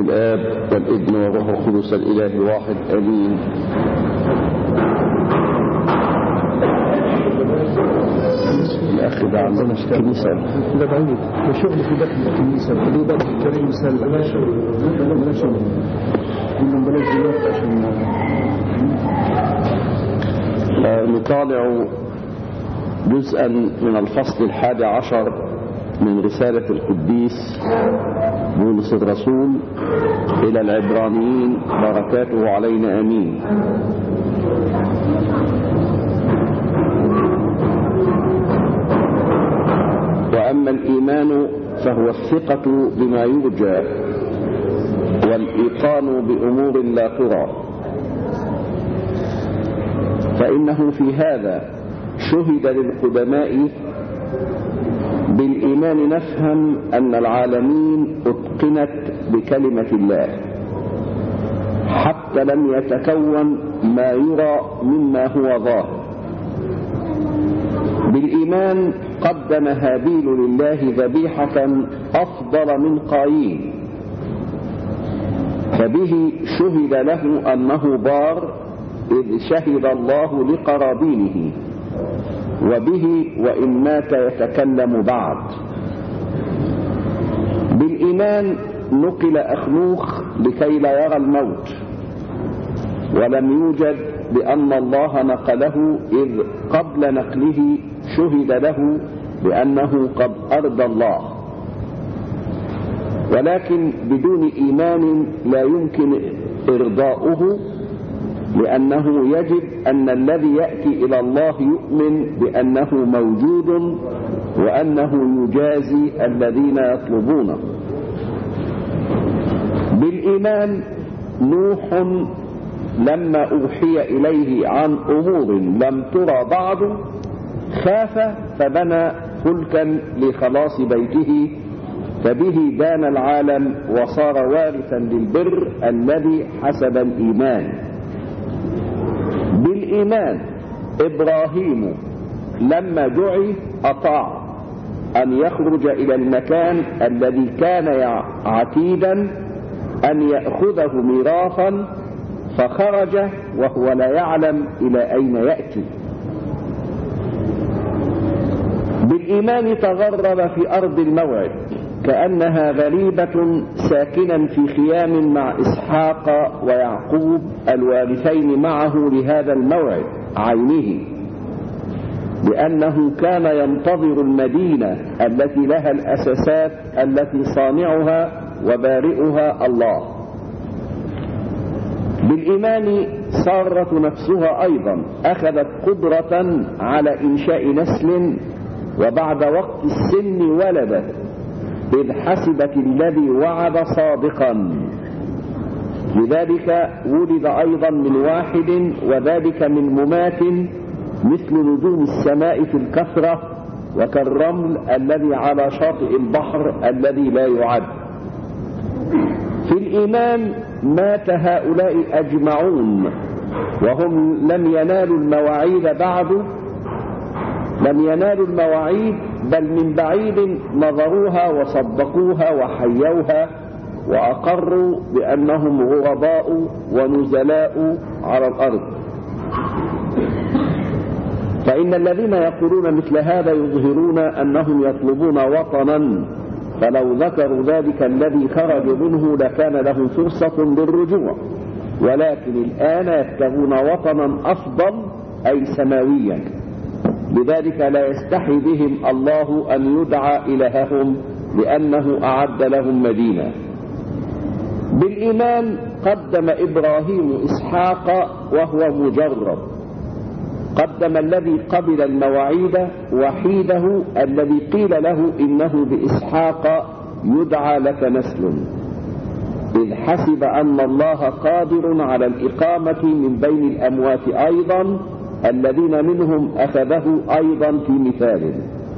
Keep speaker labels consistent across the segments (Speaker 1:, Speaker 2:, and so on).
Speaker 1: الآب والابن والروح القدس الإله الواحد آمين الأخ ده عندنا في الكنيسة
Speaker 2: ده بعيد ده شغل في داخل الكنيسة ودي بقى الكريم مسلح بلاش شغل بلاش شغل قلنا بلاش دلوقتي عشان
Speaker 1: نطالع جزءا من الفصل الحادي عشر من رسالة القديس بولس الرسول إلى العبرانيين بركاته علينا أمين وأما الإيمان فهو الثقة بما يرجى والإيقان بأمور لا ترى فإنه في هذا شهد للقدماء بالإيمان نفهم أن العالمين أتقنت بكلمة الله حتى لم يتكون ما يرى مما هو ظاهر بالإيمان قدم هابيل لله ذبيحة أفضل من قايين فبه شهد له أنه بار إذ شهد الله لقرابينه وبه وإن مات يتكلم بعد بالإيمان نقل أخنوخ لكي لا يرى الموت ولم يوجد بأن الله نقله إذ قبل نقله شهد له بأنه قد أرضى الله ولكن بدون إيمان لا يمكن إرضاؤه لأنه يجب أن الذي يأتي إلى الله يؤمن بأنه موجود وأنه يجازي الذين يطلبونه بالإيمان نوح لما أوحي إليه عن أمور لم ترى بعد خاف فبنى فلكا لخلاص بيته فبه دان العالم وصار وارثا للبر الذي حسب الإيمان بالإيمان إبراهيم لما دعي أطاع أن يخرج إلى المكان الذي كان عتيدا أن يأخذه ميراثا فخرج وهو لا يعلم إلى أين يأتي بالإيمان تغرب في أرض الموعد كأنها غريبة ساكنا في خيام مع إسحاق ويعقوب الوارثين معه لهذا الموعد عينه لأنه كان ينتظر المدينة التي لها الأساسات التي صانعها وبارئها الله بالإيمان سارة نفسها أيضا أخذت قدرة على إنشاء نسل وبعد وقت السن ولدت إذ حسبت الذي وعد صادقا لذلك ولد أيضا من واحد وذلك من ممات مثل نجوم السماء في الكثرة وكالرمل الذي على شاطئ البحر الذي لا يعد في الإيمان مات هؤلاء أجمعون وهم لم ينالوا المواعيد بعد لم ينالوا المواعيد بل من بعيد نظروها وصدقوها وحيوها وأقروا بأنهم غرباء ونزلاء على الأرض فإن الذين يقولون مثل هذا يظهرون أنهم يطلبون وطنا فلو ذكروا ذلك الذي خرجوا منه لكان لهم فرصة للرجوع ولكن الآن يبتغون وطنا أفضل أي سماويا لذلك لا يستحي بهم الله أن يدعى إلههم لأنه أعد لهم مدينة بالإيمان قدم إبراهيم إسحاق وهو مجرب قدم الذي قبل المواعيد وحيده الذي قيل له إنه بإسحاق يدعى لك نسل إذ حسب أن الله قادر على الإقامة من بين الأموات أيضا الذين منهم أخذه أيضا في مثال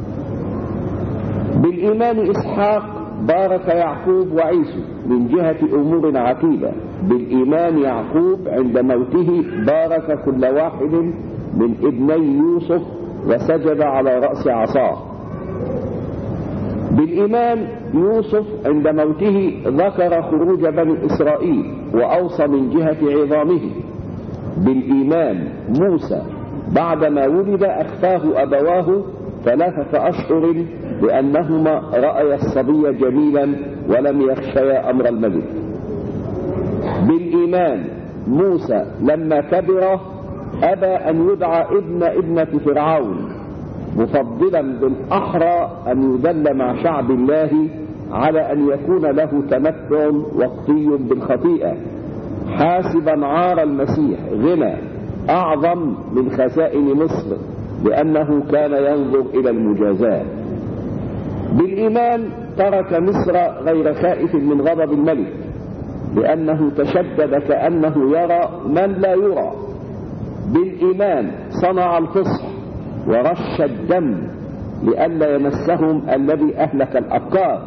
Speaker 1: بالإيمان إسحاق بارك يعقوب وعيسو من جهة أمور عتيبة بالإيمان يعقوب عند موته بارك كل واحد من ابني يوسف وسجد على رأس عصاه بالإيمان يوسف عند موته ذكر خروج بني إسرائيل وأوصى من جهة عظامه بالإيمان موسى بعدما ولد أخفاه أبواه ثلاثة أشهر لأنهما رأيا الصبي جميلا ولم يخشيا أمر الملك بالإيمان موسى لما كبر أبى أن يدعى ابن ابنة فرعون مفضلا بالأحرى أن يذل مع شعب الله على أن يكون له تمتع وقتي بالخطيئة حاسبا عار المسيح غنى أعظم من خزائن مصر لأنه كان ينظر إلى المجازات بالإيمان ترك مصر غير خائف من غضب الملك لأنه تشدد كأنه يرى من لا يرى بالإيمان صنع الفصح ورش الدم لئلا يمسهم الذي أهلك الأبكار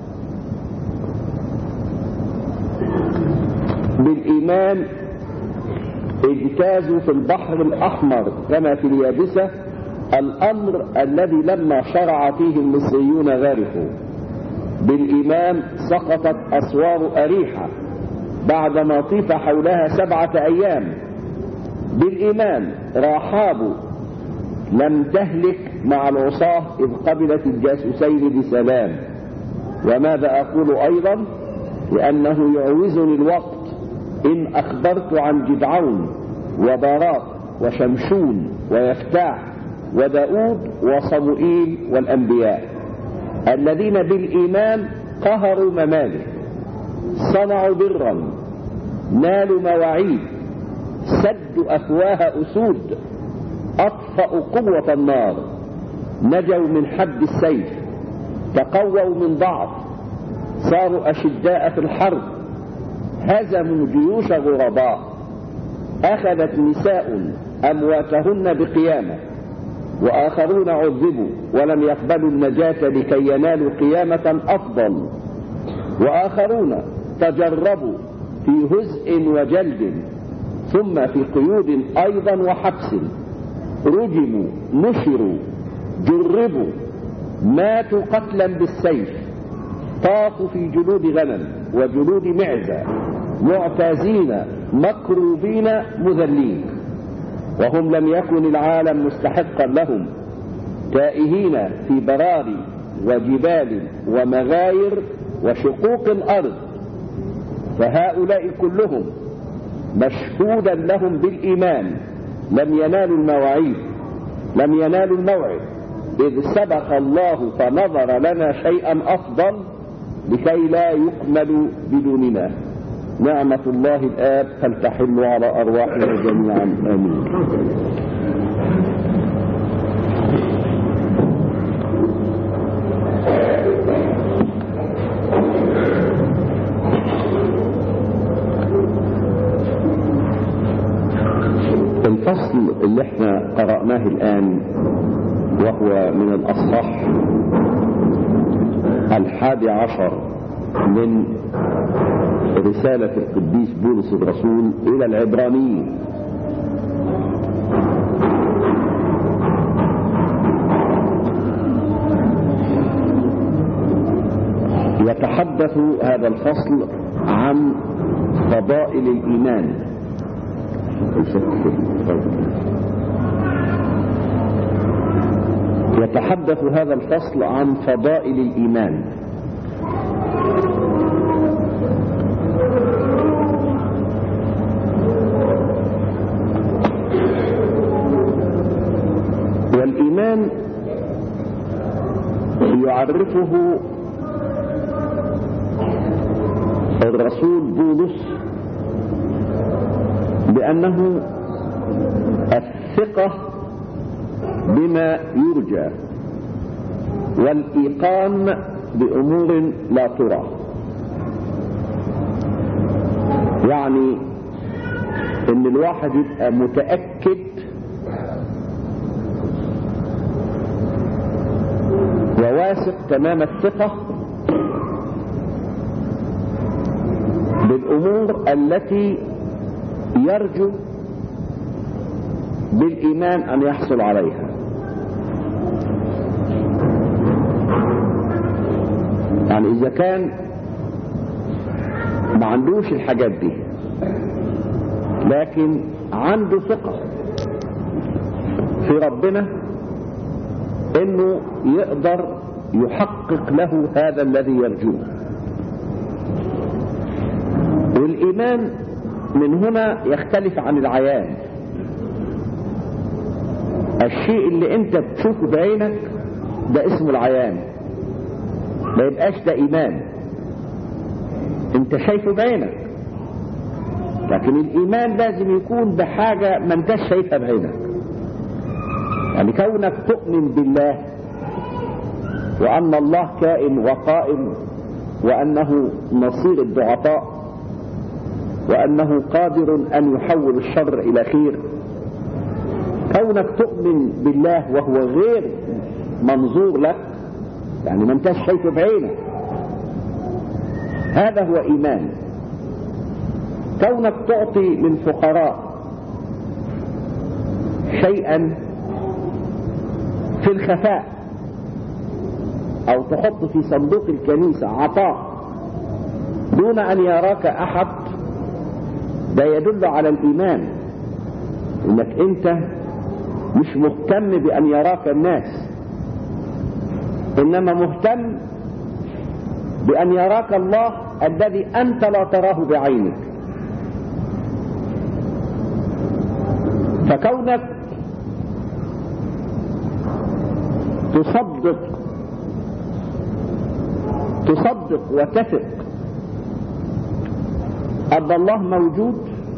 Speaker 1: بالإيمان اجتازوا في البحر الأحمر كما في اليابسة الأمر الذي لما شرع فيه المصريون غرقوا بالإيمان سقطت أسوار أريحة بعدما طيف حولها سبعة أيام بالإيمان راحاب لم تهلك مع العصاة إذ قبلت الجاسوسين بسلام وماذا أقول أيضا لأنه يعوزني الوقت إن أخبرت عن جدعون وباراق وشمشون ويفتاح وداود وصموئيل والأنبياء الذين بالإيمان قهروا ممالك صنعوا برا نالوا مواعيد سدوا أفواه أسود أطفأوا قوة النار نجوا من حد السيف تقووا من ضعف صاروا أشداء في الحرب هزموا جيوش غرباء أخذت نساء أمواتهن بقيامة وآخرون عذبوا ولم يقبلوا النجاة لكي ينالوا قيامة أفضل وآخرون تجربوا في هزء وجلد ثم في قيود أيضا وحبس رجموا نشروا جربوا ماتوا قتلا بالسيف طافوا في جلود غنم وجلود معزة معتازين مكروبين مذلين وهم لم يكن العالم مستحقا لهم تائهين في براري وجبال ومغاير وشقوق الأرض فهؤلاء كلهم مشهودا لهم بالإيمان لم ينالوا المواعيد لم ينالوا الموعد إذ سبق الله فنظر لنا شيئا أفضل لكي لا يكمل بدوننا نعمة الله الآب فلتحل على أرواحنا جميعا آمين الفصل اللي احنا قرأناه الآن وهو من الأصح الحادي عشر من رسالة القديس بولس الرسول إلى العبرانيين يتحدث هذا الفصل عن فضائل الإيمان يتحدث هذا الفصل عن فضائل الإيمان والإيمان يعرفه الرسول بولس بأنه الثقة بما يرجى والإيقان بأمور لا ترى يعني ان الواحد يبقى متأكد وواثق تمام الثقة بالأمور التي يرجو بالإيمان أن يحصل عليها يعني إذا كان ما عندوش الحاجات دي لكن عنده ثقة في ربنا انه يقدر يحقق له هذا الذي يرجوه والايمان من هنا يختلف عن العيان الشيء اللي انت بتشوفه بعينك ده اسمه العيان ما يبقاش ده ايمان انت شايفه بعينك لكن الايمان لازم يكون بحاجة ما انتش شايفها بعينك يعني كونك تؤمن بالله وان الله كائن وقائم وانه نصير الضعفاء وانه قادر ان يحول الشر الى خير كونك تؤمن بالله وهو غير منظور لك يعني ما انتش شايفه بعينك هذا هو ايمان كونك تعطي للفقراء شيئا في الخفاء او تحط في صندوق الكنيسة عطاء دون ان يراك احد ده يدل على الايمان انك انت مش مهتم بان يراك الناس انما مهتم بان يراك الله الذي انت لا تراه بعينك فكونك تصدق تصدق وتثق أن الله موجود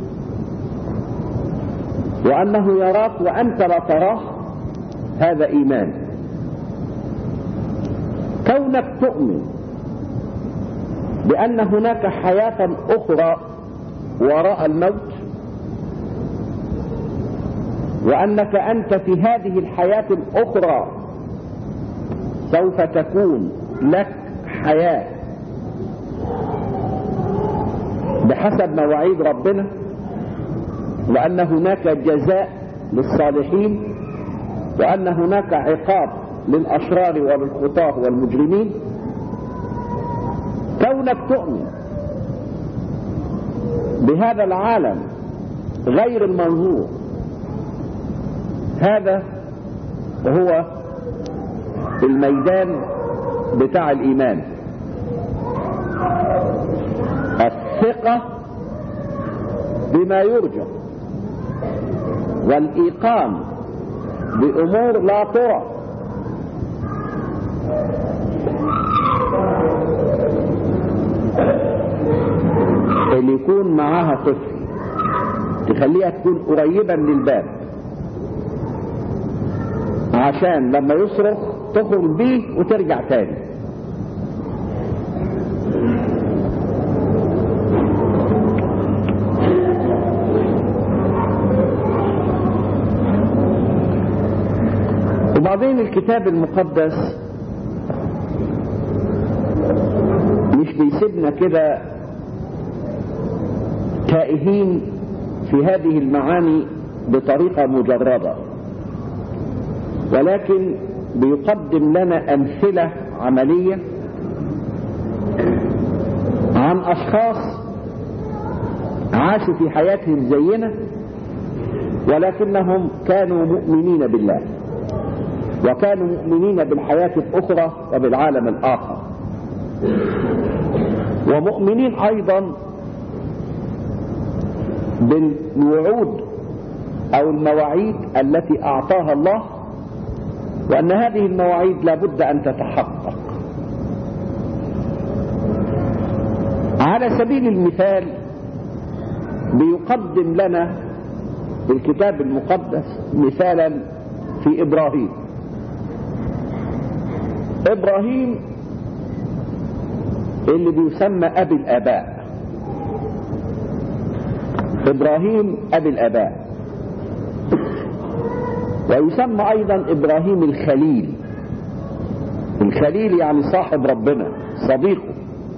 Speaker 1: وأنه يراك وأنت لا تراه هذا إيمان كونك تؤمن بأن هناك حياة أخرى وراء الموت وأنك أنت في هذه الحياة الأخرى سوف تكون لك حياة بحسب مواعيد ربنا وأن هناك جزاء للصالحين وأن هناك عقاب للأشرار وللخطاه والمجرمين كونك تؤمن بهذا العالم غير المنظور هذا هو الميدان بتاع الإيمان الثقة بما يرجى والإيقان بأمور لا ترى اللي يكون معاها طفل تخليها تكون قريبا للباب عشان لما يصرخ تخرج بيه وترجع تاني وبعدين الكتاب المقدس مش بيسيبنا كده تائهين في هذه المعاني بطريقة مجردة ولكن بيقدم لنا أمثلة عملية عن أشخاص عاشوا في حياتهم زينا ولكنهم كانوا مؤمنين بالله وكانوا مؤمنين بالحياة الأخرى وبالعالم الآخر ومؤمنين أيضا بالوعود أو المواعيد التي أعطاها الله وأن هذه المواعيد لابد أن تتحقق على سبيل المثال بيقدم لنا الكتاب المقدس مثالا في إبراهيم إبراهيم اللي بيسمى أبي الآباء إبراهيم أبي الآباء ويسمى أيضا إبراهيم الخليل الخليل يعني صاحب ربنا صديقه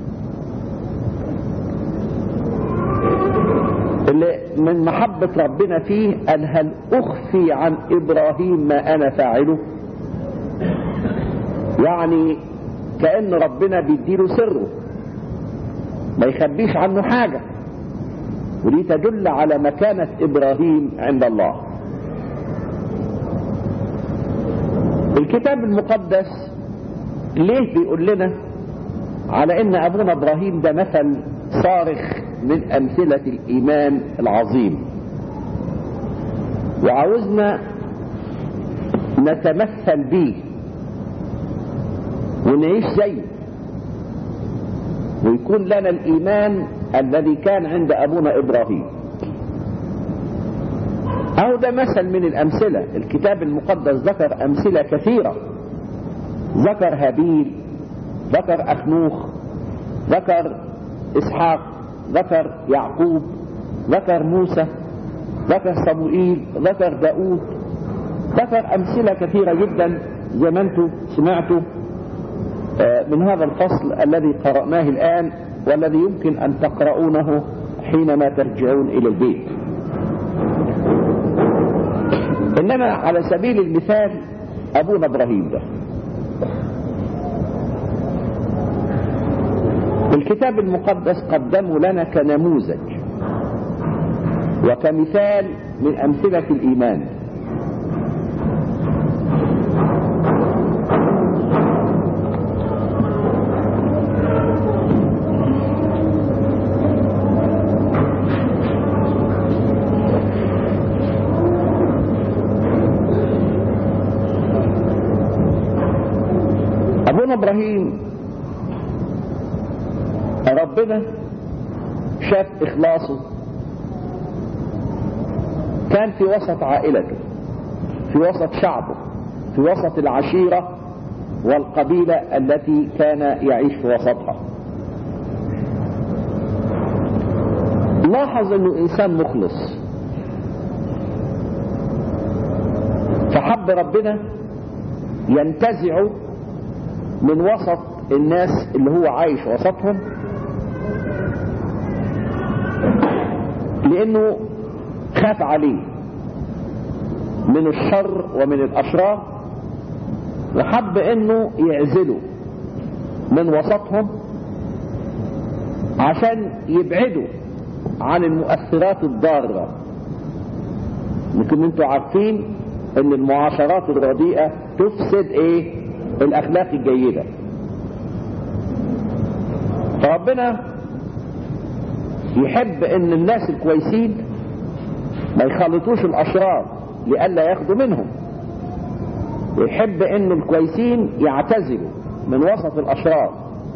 Speaker 1: اللي من محبة ربنا فيه قال هل أخفي عن إبراهيم ما أنا فاعله يعني كأن ربنا بيديله سره ما يخبيش عنه حاجة ودي تدل على مكانة إبراهيم عند الله الكتاب المقدس ليه بيقول لنا على ان ابونا ابراهيم ده مثل صارخ من امثلة الايمان العظيم وعاوزنا نتمثل بيه ونعيش زيه ويكون لنا الايمان الذي كان عند ابونا ابراهيم أو ده مثل من الأمثلة الكتاب المقدس ذكر أمثلة كثيرة ذكر هابيل ذكر أخنوخ ذكر إسحاق ذكر يعقوب ذكر موسى ذكر صموئيل ذكر داود ذكر أمثلة كثيرة جدا زي ما انتم سمعتوا من هذا الفصل الذي قرأناه الآن والذي يمكن أن تقرؤونه حينما ترجعون إلى البيت انما على سبيل المثال ابونا ابراهيم ده الكتاب المقدس قدمه لنا كنموذج وكمثال من امثله الايمان ابونا ابراهيم ربنا شاف اخلاصه كان في وسط عائلته في وسط شعبه في وسط العشيرة والقبيلة التي كان يعيش في وسطها لاحظ انه انسان مخلص فحب ربنا ينتزعه من وسط الناس اللي هو عايش وسطهم لانه خاف عليه من الشر ومن الاشرار وحب انه يعزله من وسطهم عشان يبعدوا عن المؤثرات الضارة يمكن انتوا عارفين ان المعاشرات الرديئة تفسد ايه الاخلاق الجيدة فربنا يحب ان الناس الكويسين ما يخلطوش الاشرار لئلا ياخدوا منهم ويحب ان الكويسين يعتزلوا من وسط الاشرار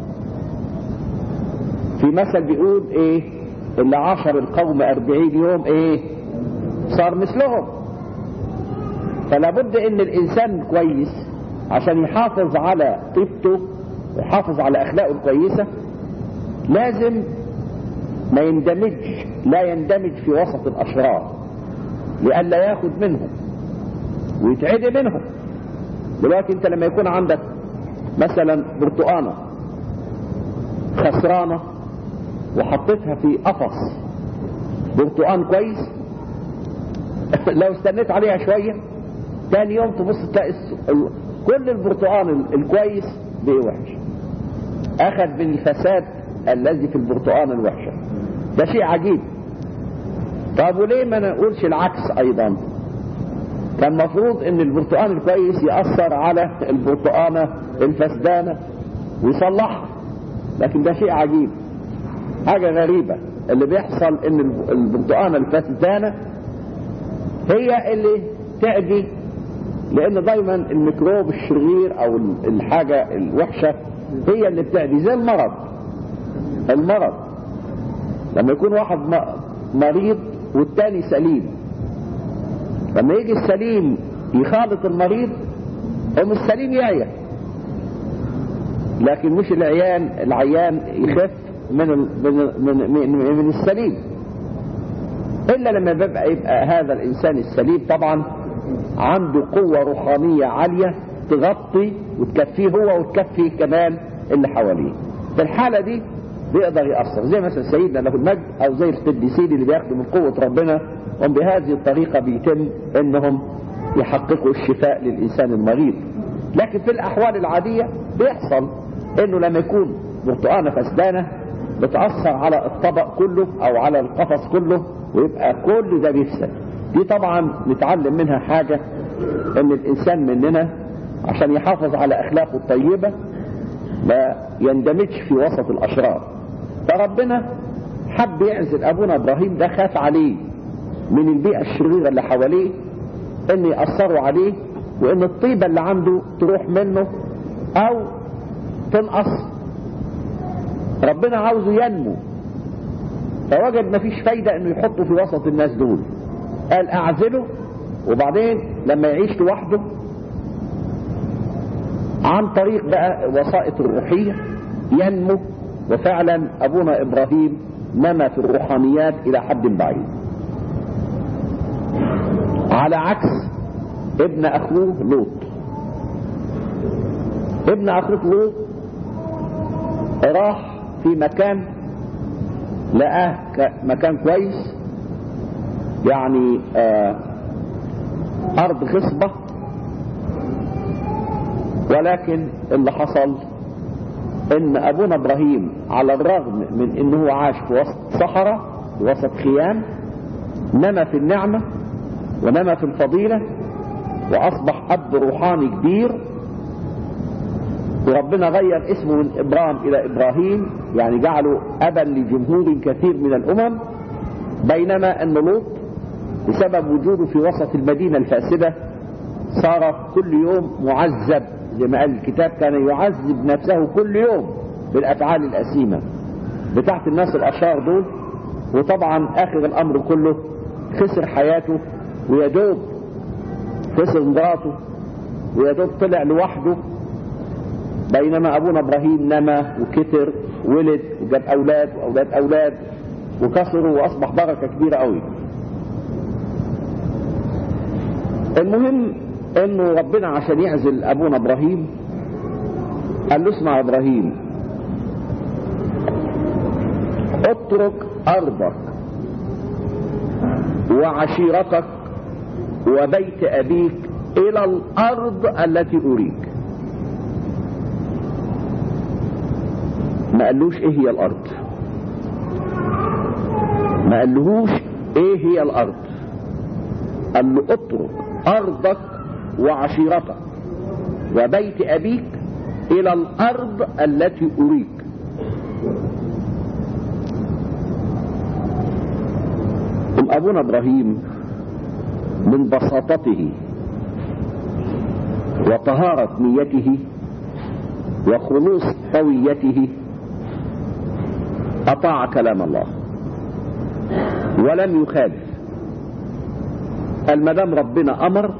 Speaker 1: في مثل بيقول ايه اللي عاشر القوم اربعين يوم ايه صار مثلهم فلا بد ان الانسان كويس عشان يحافظ على طيبته ويحافظ على اخلاقه الكويسه لازم ما يندمجش لا يندمج في وسط الاشرار لئلا ياخد منهم ويتعدي منهم دلوقتي انت لما يكون عندك مثلا برتقانه خسرانه وحطيتها في قفص برتقان كويس لو استنيت عليها شويه تاني يوم تبص تلاقي كل البرتقان الكويس بقي وحش اخذ من الفساد الذي في البرتقان الوحشه ده شيء عجيب طب وليه ما نقولش العكس ايضا كان المفروض ان البرتقان الكويس يأثر على البرتقانة الفسدانة ويصلحها لكن ده شيء عجيب حاجة غريبة اللي بيحصل ان البرتقانة الفسدانة هي اللي تعدي لان دايما الميكروب الشرير او الحاجة الوحشة هي اللي بتعدي زي المرض المرض لما يكون واحد مريض والتاني سليم لما يجي السليم يخالط المريض هم السليم يعيا لكن مش العيان العيان يخف من ال من من من, من السليم الا لما بيبقى يبقى هذا الانسان السليم طبعا عنده قوة روحانية عالية تغطي وتكفيه هو وتكفي كمان اللي حواليه في الحالة دي بيقدر يأثر زي مثلا سيدنا له المجد او زي القديسين اللي بياخدوا من قوة ربنا هم بهذه الطريقة بيتم انهم يحققوا الشفاء للانسان المريض لكن في الاحوال العادية بيحصل انه لما يكون برتقانه فسدانه بتاثر على الطبق كله او على القفص كله ويبقى كل ده بيفسد دي طبعا نتعلم منها حاجه ان الانسان مننا عشان يحافظ على اخلاقه الطيبه ما يندمجش في وسط الاشرار فربنا حب يعزل ابونا ابراهيم ده خاف عليه من البيئه الشريره اللي حواليه ان ياثروا عليه وان الطيبه اللي عنده تروح منه او تنقص ربنا عاوزه ينمو فوجد مفيش فايدة انه يحطه في وسط الناس دول قال اعزله وبعدين لما يعيش لوحده عن طريق بقى وسائط الروحية ينمو وفعلا ابونا ابراهيم نمى في الروحانيات الى حد بعيد على عكس ابن اخوه لوط ابن اخوه لوط راح في مكان لقاه مكان كويس يعني آه ارض خصبة ولكن اللي حصل ان ابونا ابراهيم على الرغم من انه عاش في وسط صحراء في وسط خيام نمى في النعمة ونمى في الفضيلة واصبح اب روحاني كبير وربنا غير اسمه من ابرام الى ابراهيم يعني جعله ابا لجمهور كثير من الامم بينما ان لوط بسبب وجوده في وسط المدينة الفاسدة صار كل يوم معذب زي ما قال الكتاب كان يعذب نفسه كل يوم بالافعال الاسيمة بتاعت الناس الاشرار دول وطبعا اخر الامر كله خسر حياته ويدوب خسر مراته ويدوب طلع لوحده بينما ابونا ابراهيم نمى وكتر ولد وجاب اولاد واولاد اولاد وكسروا واصبح بركه كبيره قوي المهم انه ربنا عشان يعزل ابونا ابراهيم قال له اسمع يا ابراهيم اترك ارضك وعشيرتك وبيت ابيك الى الارض التي اريك ما قالوش ايه هي الارض ما قالهوش ايه هي الارض قال له اترك ارضك وعشيرتك وبيت ابيك الى الارض التي اريك ام ابونا ابراهيم من بساطته وطهارة نيته وخلوص هويته أطاع كلام الله ولم يخالف قال ما دام ربنا أمر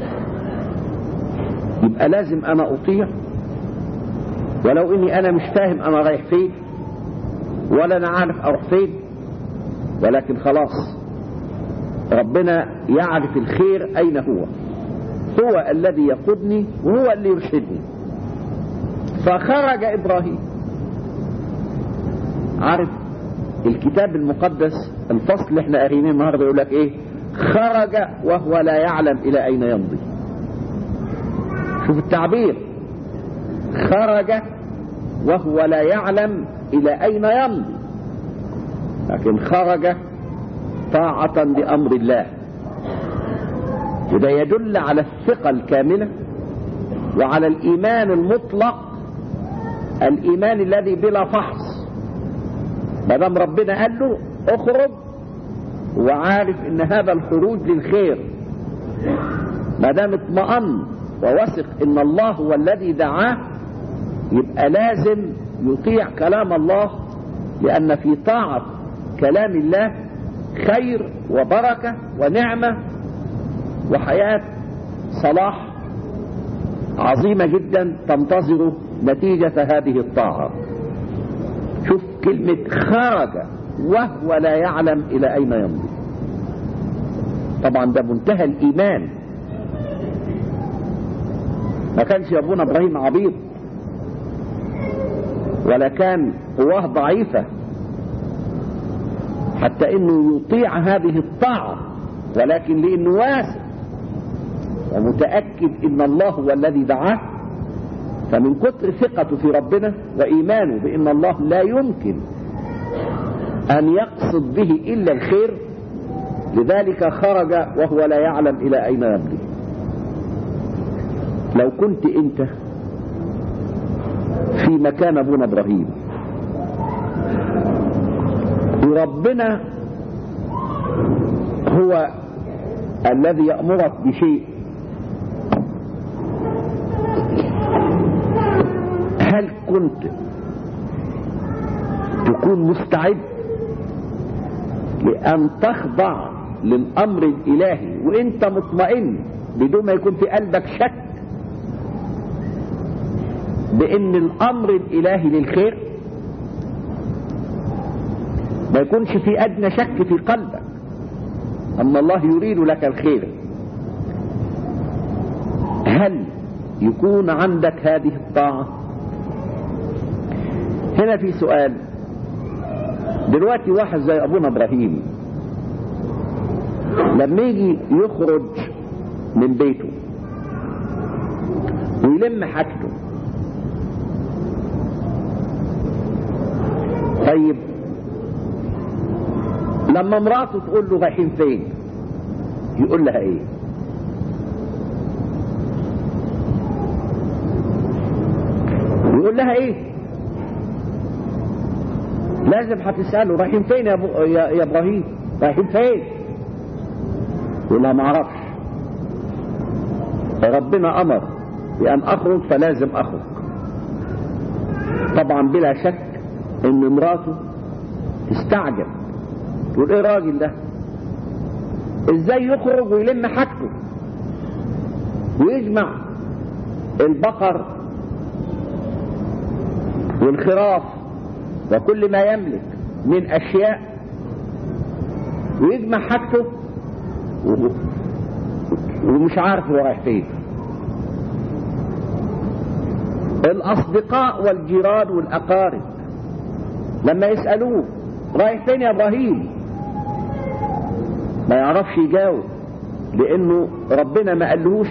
Speaker 1: يبقى لازم أنا أطيع ولو إني أنا مش فاهم أنا رايح فين ولا أنا عارف أروح فين ولكن خلاص ربنا يعرف الخير أين هو هو الذي يقودني وهو اللي يرشدني فخرج إبراهيم عارف الكتاب المقدس الفصل اللي احنا قارينه النهارده يقول لك ايه خرج وهو لا يعلم الى اين يمضي شوف التعبير خرج وهو لا يعلم الى اين يمضي لكن خرج طاعة لامر الله وده يدل على الثقة الكاملة وعلى الايمان المطلق الايمان الذي بلا فحص ما دام ربنا قال له اخرج وعارف ان هذا الخروج للخير ما دام اطمأن ووثق ان الله هو الذي دعاه يبقى لازم يطيع كلام الله لان في طاعة كلام الله خير وبركة ونعمة وحياة صلاح عظيمة جدا تنتظر نتيجة هذه الطاعة شوف كلمة خرج وهو لا يعلم إلى أين يمضي طبعا ده منتهى الإيمان ما كانش أبونا إبراهيم عبيط ولا كان قواه ضعيفة حتى انه يطيع هذه الطاعة ولكن لانه واثق ومتأكد ان الله هو الذي دعاه فمن كتر ثقته في ربنا وإيمانه بأن الله لا يمكن أن يقصد به إلا الخير لذلك خرج وهو لا يعلم إلى أين يمضي لو كنت أنت في مكان أبونا إبراهيم وربنا هو الذي يأمرك بشيء هل كنت تكون مستعد لأن تخضع للأمر الإلهي وانت مطمئن بدون ما يكون في قلبك شك بأن الأمر الإلهي للخير ما يكونش في أدنى شك في قلبك أن الله يريد لك الخير هل يكون عندك هذه الطاعة هنا في سؤال دلوقتي واحد زي أبونا إبراهيم لما يجي يخرج من بيته ويلم حاجته طيب لما مراته تقول له رايحين فين يقول لها ايه يقول لها ايه لازم هتسأله رايحين فين يا, أبو يا, يا ابراهيم رايحين فين يقول لها ما اعرفش ربنا امر بان اخرج فلازم اخرج طبعا بلا شك ان مراته تستعجب تقول ايه الراجل ده ازاي يخرج ويلم حاجته ويجمع البقر والخراف وكل ما يملك من اشياء ويجمع حاجته ومش عارف هو رايح فين الاصدقاء والجيران والاقارب لما يسالوه رايح فين يا ابراهيم ما يعرفش يجاوب لانه ربنا ما قالهوش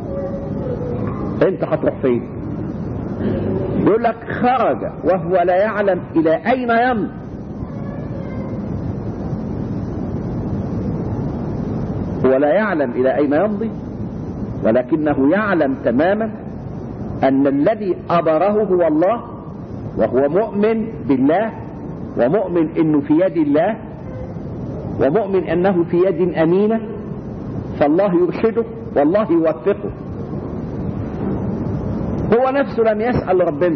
Speaker 1: انت هتروح فين يقول لك خرج وهو لا يعلم الى اين يمضي هو لا يعلم الى اين يمضي ولكنه يعلم تماما ان الذي ابره هو الله وهو مؤمن بالله ومؤمن انه في يد الله ومؤمن انه في يد امينه فالله يرشده والله يوفقه هو نفسه لم يسال ربنا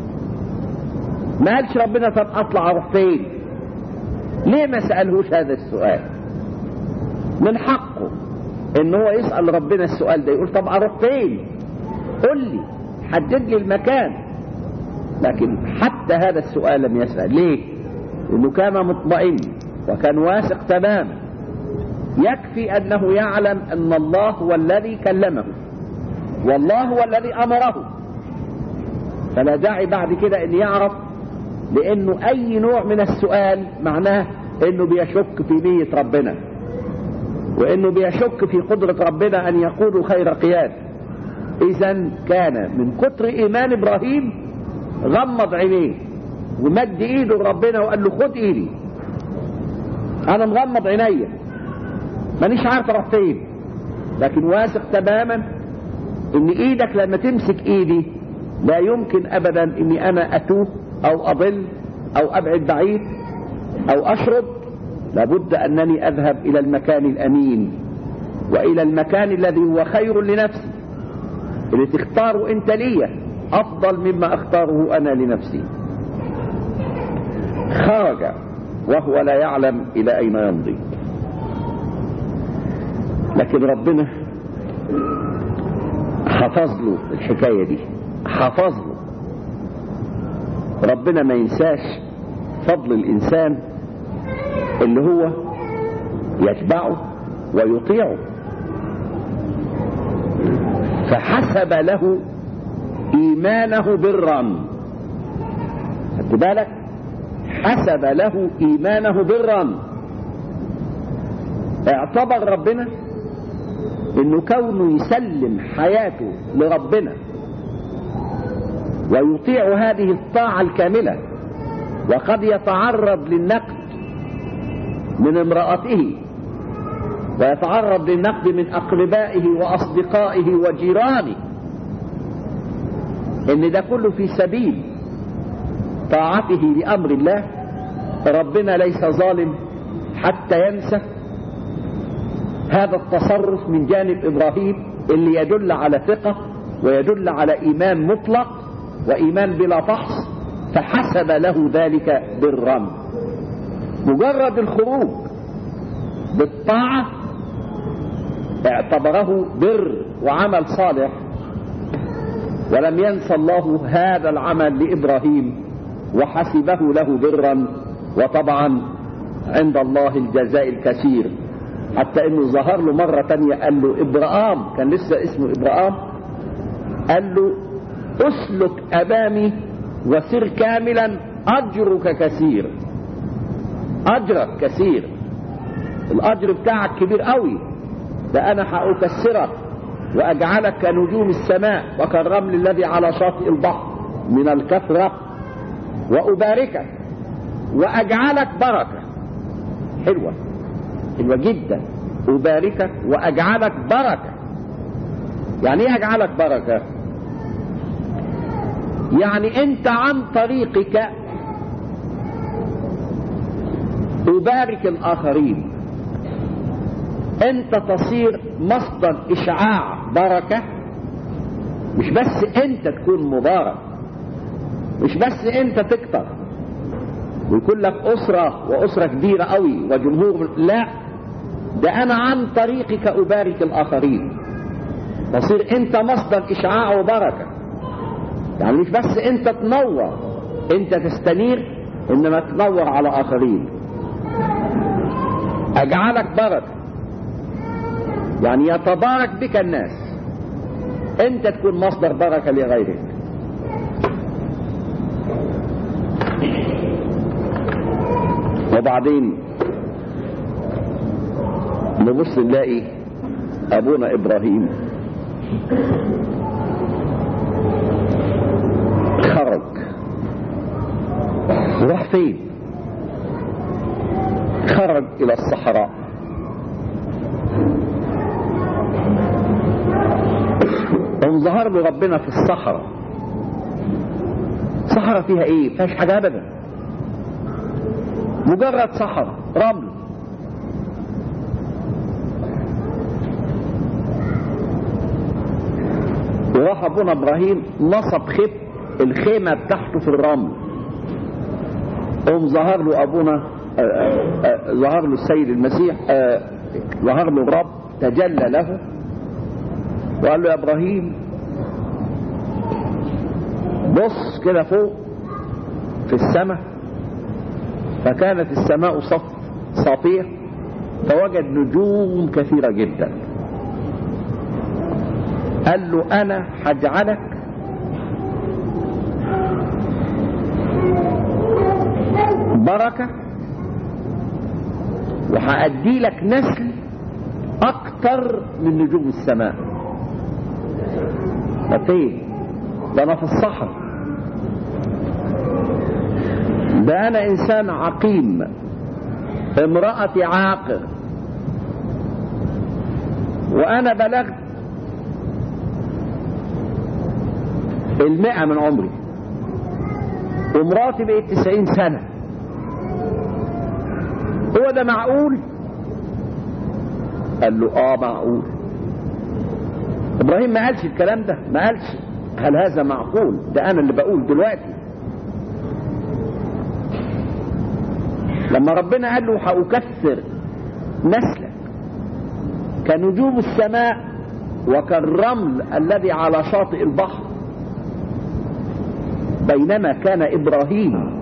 Speaker 1: ما قالش ربنا طب اطلع اروح فين ليه ما سالهوش هذا السؤال من حقه ان هو يسال ربنا السؤال ده يقول طب اروح فين قل لي حدد لي المكان لكن حتى هذا السؤال لم يسال ليه لانه كان مطمئن وكان واثق تماما يكفي انه يعلم ان الله هو الذي كلمه والله هو الذي امره فلا داعي بعد كده ان يعرف لانه اي نوع من السؤال معناه انه بيشك في نية ربنا وانه بيشك في قدرة ربنا ان يقول خير قياد اذا كان من كتر ايمان ابراهيم غمض عينيه ومد ايده لربنا وقال له خد ايدي انا مغمض عينيا مانيش عارف اروح فين لكن واثق تماما ان ايدك لما تمسك ايدي لا يمكن ابدا اني انا اتوه او اضل او ابعد بعيد او اشرب لابد انني اذهب الى المكان الامين والى المكان الذي هو خير لنفسي اللي تختاره انت ليا افضل مما اختاره انا لنفسي خرج وهو لا يعلم الى اين يمضي لكن ربنا حفظ له الحكايه دي حفظ له ربنا ما ينساش فضل الانسان اللي هو يتبعه ويطيعه فحسب له ايمانه برا خدت بالك حسب له ايمانه برا اعتبر ربنا انه كونه يسلم حياته لربنا ويطيع هذه الطاعة الكاملة وقد يتعرض للنقد من امرأته ويتعرض للنقد من أقربائه وأصدقائه وجيرانه إن ده كله في سبيل طاعته لأمر الله ربنا ليس ظالم حتى ينسى هذا التصرف من جانب إبراهيم اللي يدل على ثقة ويدل على إيمان مطلق وإيمان بلا فحص فحسب له ذلك بالرم مجرد الخروج بالطاعة اعتبره بر وعمل صالح ولم ينسى الله هذا العمل لإبراهيم وحسبه له برا وطبعا عند الله الجزاء الكثير حتى انه ظهر له مرة تانية قال له ابراهام كان لسه اسمه ابراهام قال له اسلك امامي وسر كاملا اجرك كثير اجرك كثير الاجر بتاعك كبير قوي ده انا هاكسرك واجعلك كنجوم السماء وكالرمل الذي على شاطئ البحر من الكثرة واباركك واجعلك بركة حلوة حلوة جدا أباركك وأجعلك بركة يعني إيه أجعلك بركة يعني أنت عن طريقك أبارك الآخرين أنت تصير مصدر إشعاع بركة مش بس أنت تكون مبارك مش بس أنت تكتر ويكون لك أسرة وأسرة كبيرة قوي وجمهور لا ده أنا عن طريقك أبارك الآخرين تصير أنت مصدر إشعاع وبركة يعني مش بس أنت تنور أنت تستنير إنما تنور على آخرين أجعلك بركة يعني يتبارك بك الناس أنت تكون مصدر بركة لغيرك وبعدين نبص نلاقي ابونا ابراهيم خرج راح فين خرج الى الصحراء ظهر له ربنا في الصحراء صحراء فيها ايه فيهاش حاجه ابدا مجرد صحراء رمل وراح ابونا ابراهيم نصب خيب الخيمه بتاعته في الرمل قوم ظهر له ابونا ظهر له السيد المسيح ظهر له الرب تجلى له وقال له يا ابراهيم بص كده فوق في السماء فكانت السماء صف ساطية فوجد نجوم كثيرة جدا قال له انا هجعلك بركة وهأدي لك نسل اكتر من نجوم السماء ده فين ده انا في الصحراء ده انا انسان عقيم امرأتي عاقر وانا بلغت المئة من عمري ومراتي بقت تسعين سنة هو ده معقول قال له اه معقول ابراهيم ما قالش الكلام ده ما قالش هل هذا معقول ده انا اللي بقول دلوقتي لما ربنا قال له هأكثر نسلك كنجوم السماء وكالرمل الذي على شاطئ البحر بينما كان إبراهيم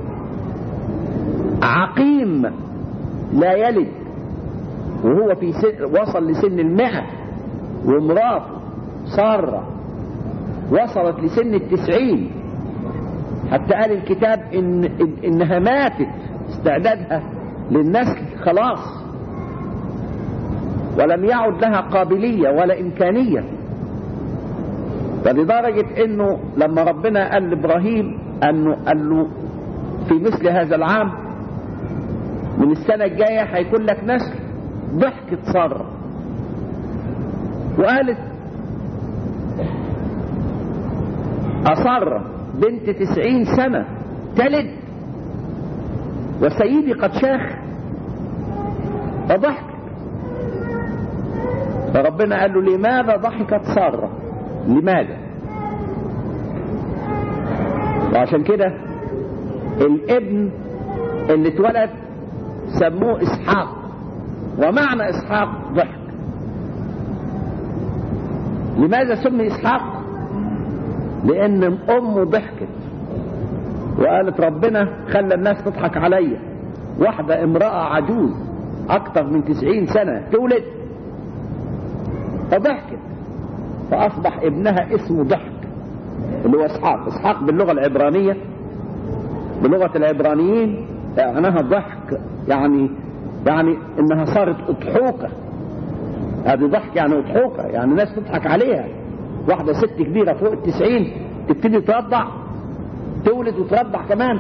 Speaker 1: عقيم لا يلد وهو في سن وصل لسن المئة وامراته سارة وصلت لسن التسعين حتى قال الكتاب إن إنها ماتت استعدادها للنسل خلاص ولم يعد لها قابلية ولا إمكانية فلدرجة انه لما ربنا قال لابراهيم انه قال له في مثل هذا العام من السنة الجاية هيكون لك نسل ضحكت سارة وقالت أصر بنت تسعين سنة تلد وسيدي قد شاخ فضحكت فربنا قال له لماذا ضحكت سارة لماذا وعشان كده الابن اللي اتولد سموه اسحاق ومعنى اسحاق ضحك لماذا سمي اسحاق لان امه ضحكت وقالت ربنا خلى الناس تضحك عليا واحدة امرأة عجوز اكتر من تسعين سنة تولد فضحكت فاصبح ابنها اسمه ضحك اللي هو اسحاق اسحاق باللغة العبرانية بلغة العبرانيين معناها ضحك يعني يعني انها صارت اضحوكة هذه ضحك يعني اضحوكة يعني الناس تضحك عليها واحدة ست كبيرة فوق التسعين تبتدي ترضع تولد وترضع كمان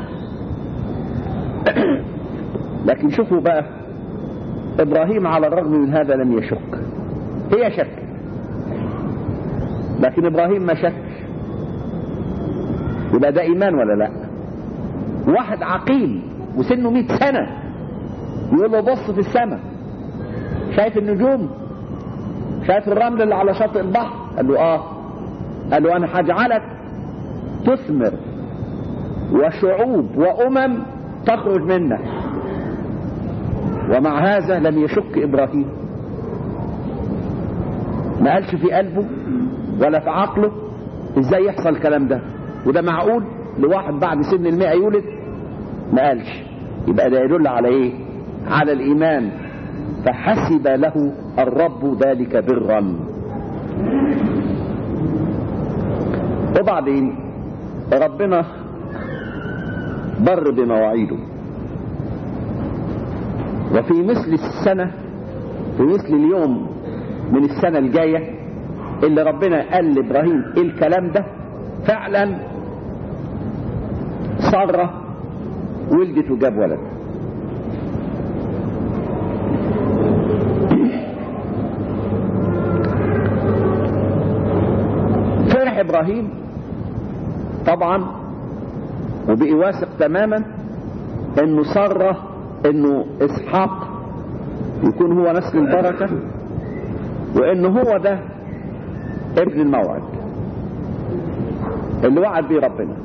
Speaker 1: لكن شوفوا بقى ابراهيم على الرغم من هذا لم يشك هي شك لكن ابراهيم ما شكش يبقى ده ايمان ولا لا واحد عقيم وسنه 100 سنة يقول له بص في السماء شايف النجوم شايف الرمل اللي على شاطئ البحر قال له اه قال له انا هجعلك تثمر وشعوب وامم تخرج منك ومع هذا لم يشك ابراهيم ما قالش في قلبه ولا في عقله ازاي يحصل الكلام ده وده معقول لواحد بعد سن المئة يولد ما قالش يبقى ده يدل على ايه على الايمان فحسب له الرب ذلك برا وبعدين ربنا بر بمواعيده وفي مثل السنة في مثل اليوم من السنة الجاية اللي ربنا قال لإبراهيم إيه الكلام ده فعلا سارة ولدت وجاب ولد فرح ابراهيم طبعا وبقي واثق تماما انه سارة انه اسحاق يكون هو نسل البركة وانه هو ده ابن الموعد اللي وعد بيه ربنا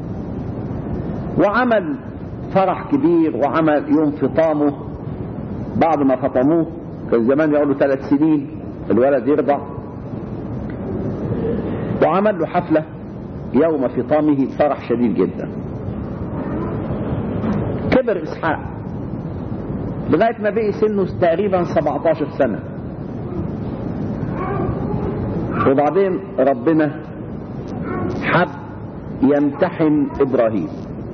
Speaker 1: وعمل فرح كبير وعمل يوم فطامه بعد ما فطموه كان زمان يقولوا ثلاث سنين الولد يرضع وعمل له حفلة يوم فطامه فرح شديد جدا كبر اسحاق لغاية ما بقي سنه تقريبا 17 سنة وبعدين ربنا حب يمتحن ابراهيم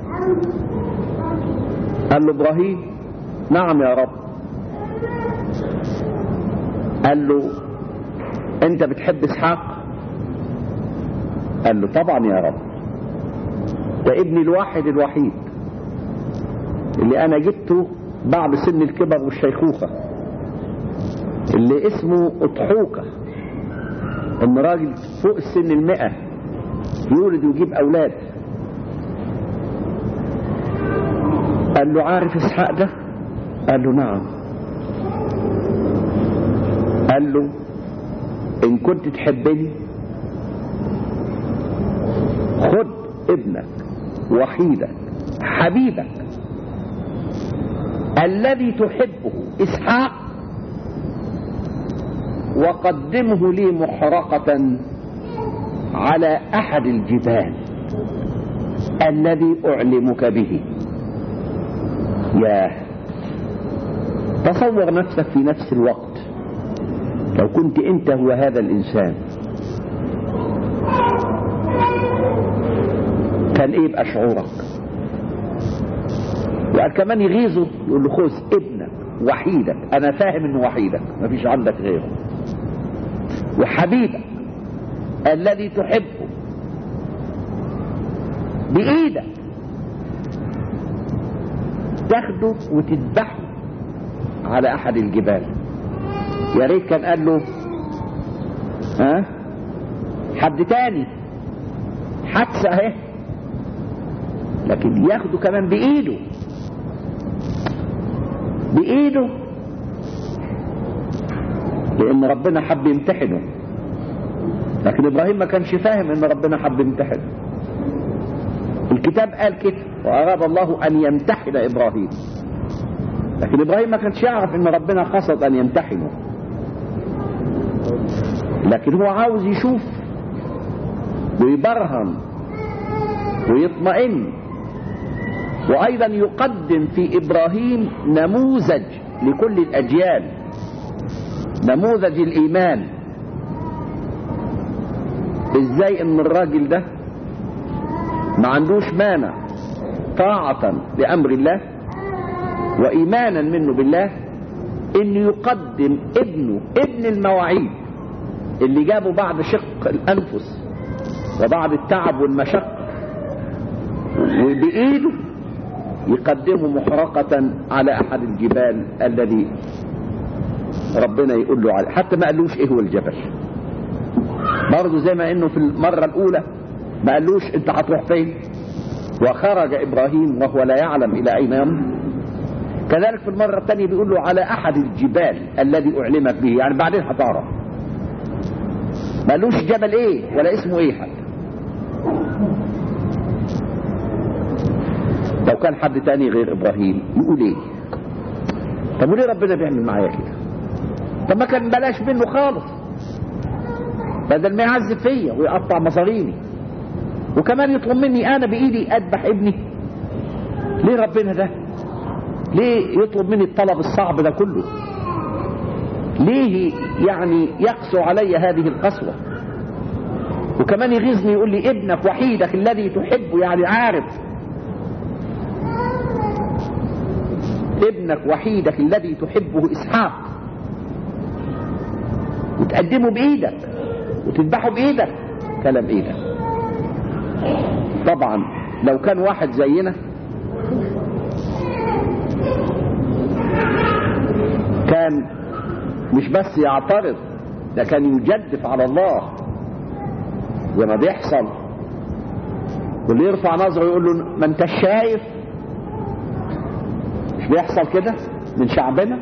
Speaker 1: قال له ابراهيم نعم يا رب قال له انت بتحب اسحاق قال له طبعا يا رب ده ابني الواحد الوحيد اللي انا جبته بعد سن الكبر والشيخوخة اللي اسمه اضحوكة ان راجل فوق السن المئة يولد ويجيب اولاد قال له عارف اسحاق ده قال له نعم قال له ان كنت تحبني خد ابنك وحيدك حبيبك الذي تحبه اسحاق وقدمه لي محرقة على احد الجبال الذي اعلمك به ياه تصور نفسك في نفس الوقت لو كنت انت هو هذا الانسان كان ايه يبقى شعورك وقال كمان يغيظه يقول له خذ ابنك وحيدك انا فاهم انه وحيدك مفيش عندك غيره وحبيبك الذي تحبه بإيدك تاخده وتذبحه على أحد الجبال يا ريت كان قال له ها حد تاني حادثة اهي لكن ياخده كمان بإيده بإيده لأن ربنا حب يمتحنه لكن إبراهيم ما كانش فاهم إن ربنا حب يمتحنه الكتاب قال كده وأراد الله أن يمتحن إبراهيم لكن إبراهيم ما كانش يعرف إن ربنا قصد أن يمتحنه لكن هو عاوز يشوف ويبرهن ويطمئن وأيضا يقدم في إبراهيم نموذج لكل الأجيال نموذج الإيمان إزاي إن الراجل ده ما عندوش مانع طاعة لأمر الله وإيمانا منه بالله إنه يقدم ابنه ابن المواعيد اللي جابه بعد شق الأنفس وبعد التعب والمشقة وبإيده يقدمه محرقة على أحد الجبال الذي ربنا يقول له عليه حتى ما قالوش إيه هو الجبل برضه زي ما إنه في المرة الأولى ما قالوش أنت هتروح فين وخرج إبراهيم وهو لا يعلم إلى أين يمضي كذلك في المرة الثانية بيقول له على أحد الجبال الذي أعلمك به يعني بعدين هتعرف ما قالوش جبل إيه ولا اسمه إيه حتى لو كان حد تاني غير ابراهيم يقول ايه طب وليه ربنا بيعمل معايا كده طب ما كان بلاش منه خالص بدل ما يعذب فيا ويقطع مصاريني وكمان يطلب مني انا بايدي اذبح ابني ليه ربنا ده ليه يطلب مني الطلب الصعب ده كله ليه يعني يقسو علي هذه القسوة وكمان يغيظني يقول لي ابنك وحيدك الذي تحبه يعني عارف ابنك وحيدك الذي تحبه اسحاق وتقدمه بايدك وتذبحه بايدك كلام ايه ده طبعا لو كان واحد زينا كان مش بس يعترض ده كان يجدف على الله زي ما بيحصل واللي يرفع نظره يقول له ما انت شايف مش بيحصل كده من شعبنا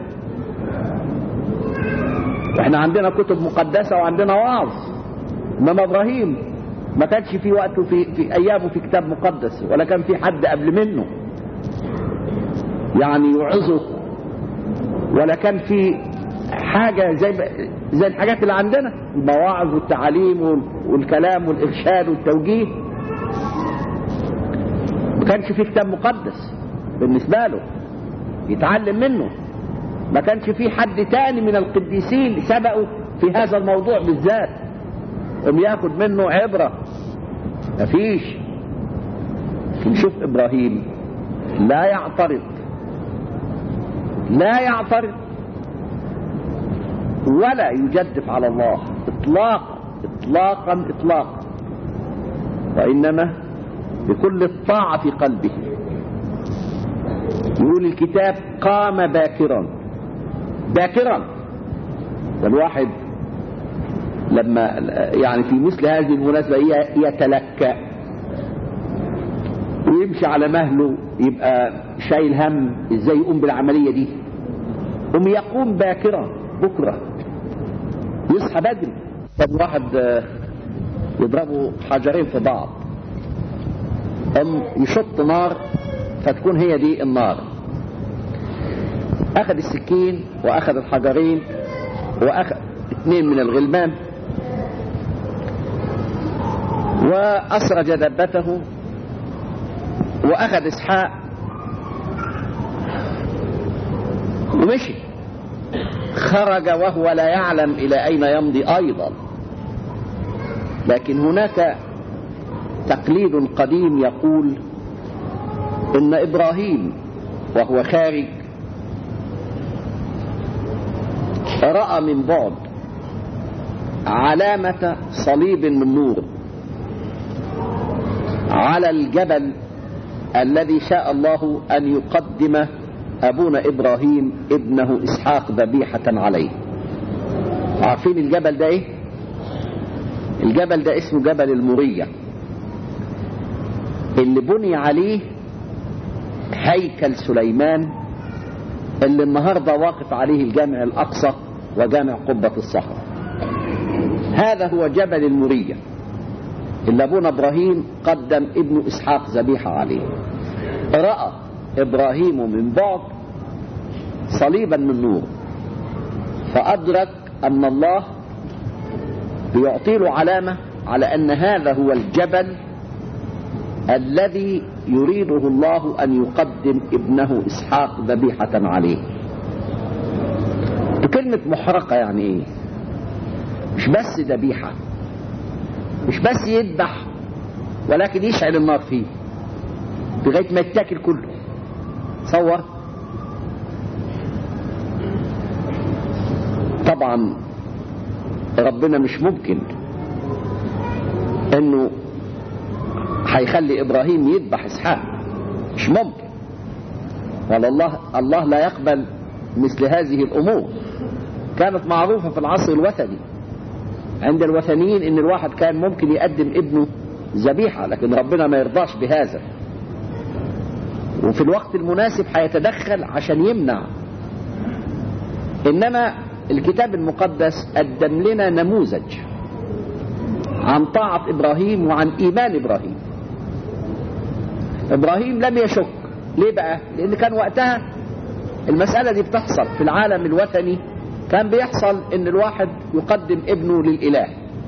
Speaker 1: احنا عندنا كتب مقدسة وعندنا وعظ انما ابراهيم ما كانش في وقته في, في ايامه في كتاب مقدس ولا كان في حد قبل منه يعني يوعظه ولا كان في حاجة زي زي الحاجات اللي عندنا المواعظ والتعاليم والكلام والإرشاد والتوجيه ما كانش في كتاب مقدس بالنسبة له يتعلم منه ما كانش في حد تاني من القديسين سبقوا في هذا الموضوع بالذات قم ياخد منه عبرة مفيش نشوف إبراهيم لا يعترض لا يعترض ولا يجدف على الله اطلاقا اطلاقا اطلاقا وانما بكل الطاعه في قلبه يقول الكتاب قام باكرا باكرا الواحد لما يعني في مثل هذه المناسبه يتلكأ ويمشي على مهله يبقى شايل هم ازاي يقوم بالعمليه دي قم يقوم باكرا بكره يصحى بدري طب واحد يضربوا حجرين في بعض قام يشط نار فتكون هي دي النار اخذ السكين واخذ الحجرين واخذ اثنين من الغلمان واسرج دبته واخذ اسحاق ومشي خرج وهو لا يعلم الى اين يمضي ايضا لكن هناك تقليد قديم يقول ان ابراهيم وهو خارج راى من بعد علامه صليب من نور على الجبل الذي شاء الله أن يقدم أبونا إبراهيم ابنه إسحاق ذبيحة عليه عارفين الجبل ده إيه؟ الجبل ده اسمه جبل المورية اللي بني عليه هيكل سليمان اللي النهاردة واقف عليه الجامع الأقصى وجامع قبة الصخرة هذا هو جبل المورية اللي أبونا إبراهيم قدم ابن إسحاق ذبيحة عليه رأى إبراهيم من بعد صليبا من نور فأدرك أن الله بيعطي له علامة على أن هذا هو الجبل الذي يريده الله أن يقدم ابنه إسحاق ذبيحة عليه كلمة محرقة يعني إيه مش بس ذبيحة مش بس يذبح ولكن يشعل النار فيه لغاية ما يتاكل كله تصور طبعا ربنا مش ممكن انه هيخلي ابراهيم يذبح اسحاق مش ممكن ولا الله الله لا يقبل مثل هذه الامور كانت معروفه في العصر الوثني عند الوثنيين ان الواحد كان ممكن يقدم ابنه ذبيحه لكن ربنا ما يرضاش بهذا وفي الوقت المناسب هيتدخل عشان يمنع انما الكتاب المقدس قدم لنا نموذج عن طاعة إبراهيم وعن إيمان إبراهيم إبراهيم لم يشك ليه بقى لأن كان وقتها المسألة دي بتحصل في العالم الوثني كان بيحصل ان الواحد يقدم ابنه للإله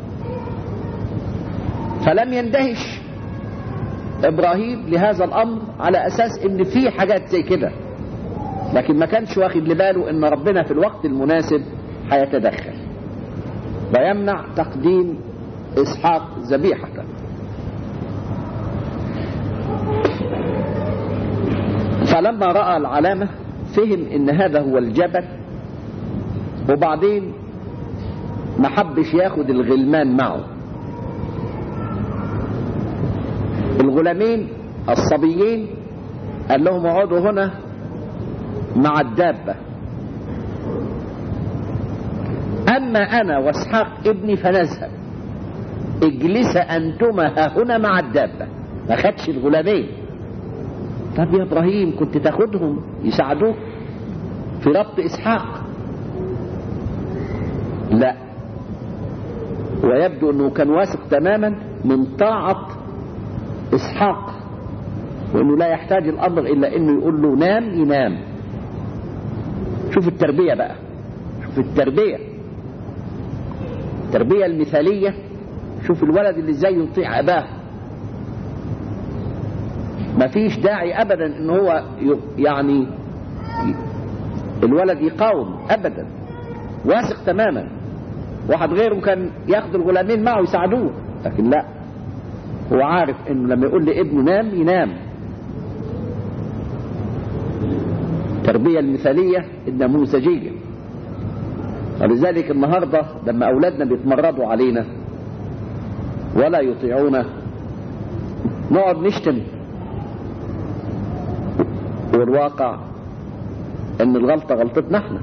Speaker 1: فلم يندهش إبراهيم لهذا الأمر على أساس ان في حاجات زي كده لكن ما كانش واخد لباله ان ربنا في الوقت المناسب هيتدخل ويمنع تقديم اسحاق ذبيحة فلما رأى العلامة فهم ان هذا هو الجبل وبعدين ما حبش ياخد الغلمان معه الغلامين الصبيين قال لهم اقعدوا هنا مع الدابة أما أنا واسحاق ابني فنذهب اجلس أنتما ها هنا مع الدابة ما خدش الغلامين طب يا إبراهيم كنت تاخدهم يساعدوك في ربط إسحاق لا ويبدو أنه كان واثق تماما من طاعة إسحاق وأنه لا يحتاج الأمر إلا أنه يقول له نام ينام شوف التربية بقى شوف التربية التربية المثالية شوف الولد اللي ازاي يطيع أباه مفيش داعي أبدا أن هو يعني الولد يقاوم أبدا واثق تماما واحد غيره كان ياخد الغلامين معه يساعدوه لكن لا هو عارف انه لما يقول لابنه نام ينام التربية المثالية النموذجية ولذلك النهاردة لما أولادنا بيتمردوا علينا ولا يطيعونا نقعد نشتم والواقع ان الغلطة غلطتنا احنا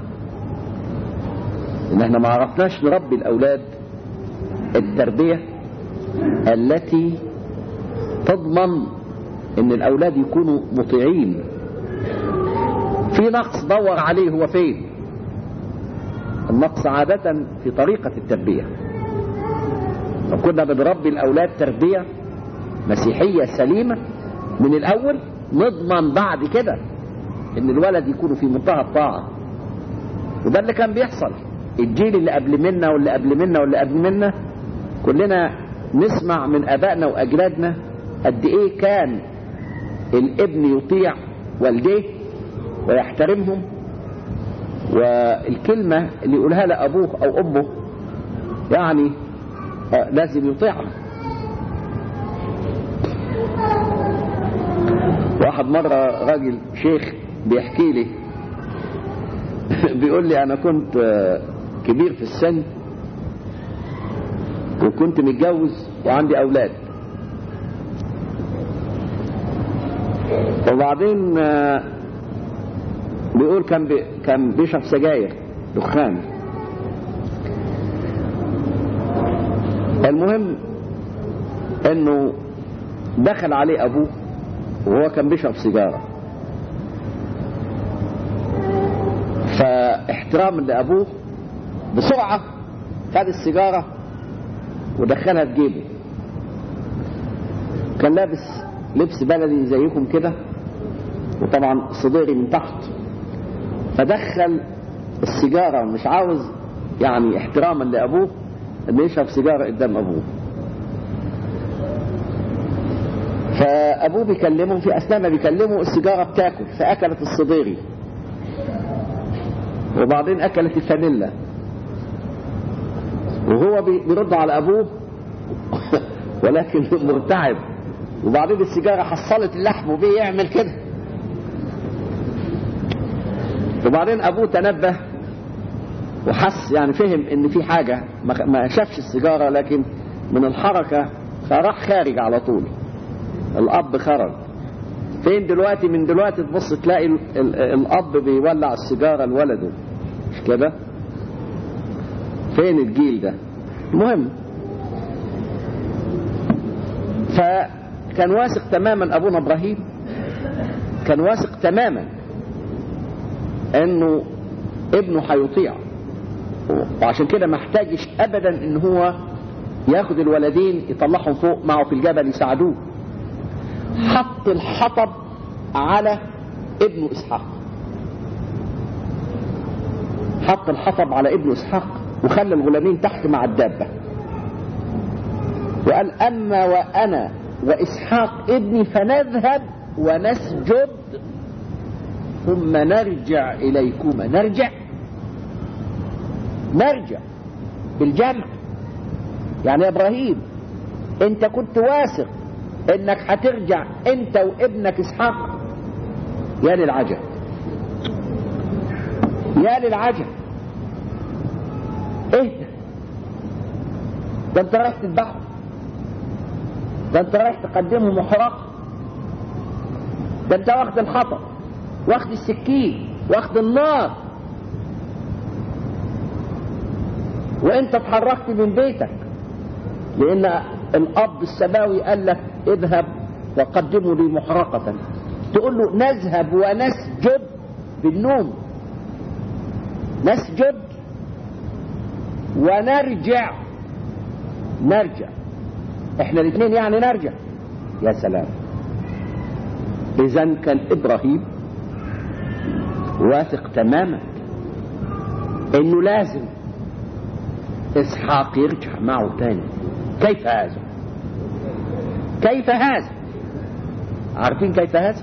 Speaker 1: ان احنا ما عرفناش نربي الاولاد التربية التي تضمن ان الاولاد يكونوا مطيعين في نقص دور عليه هو فين النقص عادة في طريقة التربية لو كنا بنربي الأولاد تربية مسيحية سليمة من الأول نضمن بعد كده إن الولد يكون في منتهى الطاعة وده اللي كان بيحصل الجيل اللي قبل منا واللي قبل منا واللي قبل منا كلنا نسمع من أبائنا وأجدادنا قد إيه كان الابن يطيع والديه ويحترمهم والكلمة اللي يقولها لأبوه أو أمه يعني لازم يطيعها واحد مرة راجل شيخ بيحكي لي بيقول لي أنا كنت كبير في السن وكنت متجوز وعندي أولاد وبعدين آه، بيقول كان بي كان بيشرب سجاير دخان المهم انه دخل عليه ابوه وهو كان بيشرب سيجاره فاحتراما لابوه بسرعه خد السيجاره ودخلها في جيبه كان لابس لبس بلدي زيكم كده وطبعا صديري من تحت فدخل السيجاره مش عاوز يعني احتراما لابوه انه يشرب سيجاره قدام ابوه فابوه بيكلمه في اثناء ما بيكلمه السيجاره بتاكل فاكلت الصديري وبعدين اكلت الفانيلا وهو بي- بيرد على ابوه ولكن مرتعب وبعدين السيجاره حصلت اللحم وبيه يعمل كده وبعدين ابوه تنبه وحس يعني فهم ان في حاجه ما ما شافش السيجاره لكن من الحركه فراح خارج على طول الاب خرج فين دلوقتي من دلوقتي تبص تلاقي ال ال الاب بيولع السيجاره لولده مش كده فين الجيل ده المهم فكان واثق تماما ابونا ابراهيم كان واثق تماما انه ابنه هيطيع وعشان كده ما احتاجش ابدا ان هو ياخد الولدين يطلعهم فوق معه في الجبل يساعدوه حط الحطب على ابنه اسحاق حط الحطب على ابنه اسحاق وخلى الغلامين تحت مع الدابه وقال اما وانا واسحاق ابني فنذهب ونسجد ثم نرجع اليكما نرجع نرجع بالجمع يعني يا ابراهيم انت كنت واثق انك هترجع انت وابنك اسحاق يا للعجب يا للعجب ايه ده ده انت رايح تذبحه ده انت رايح تقدمه محرقه ده انت واخد الحطب واخد السكين واخد النار وانت اتحركت من بيتك لان الاب السماوي قال لك اذهب وقدموا لي محرقة تقول له نذهب ونسجد بالنوم نسجد ونرجع نرجع احنا الاثنين يعني نرجع يا سلام اذا كان ابراهيم واثق تماما انه لازم اسحاق يرجع معه تاني كيف هذا كيف هذا عارفين كيف هذا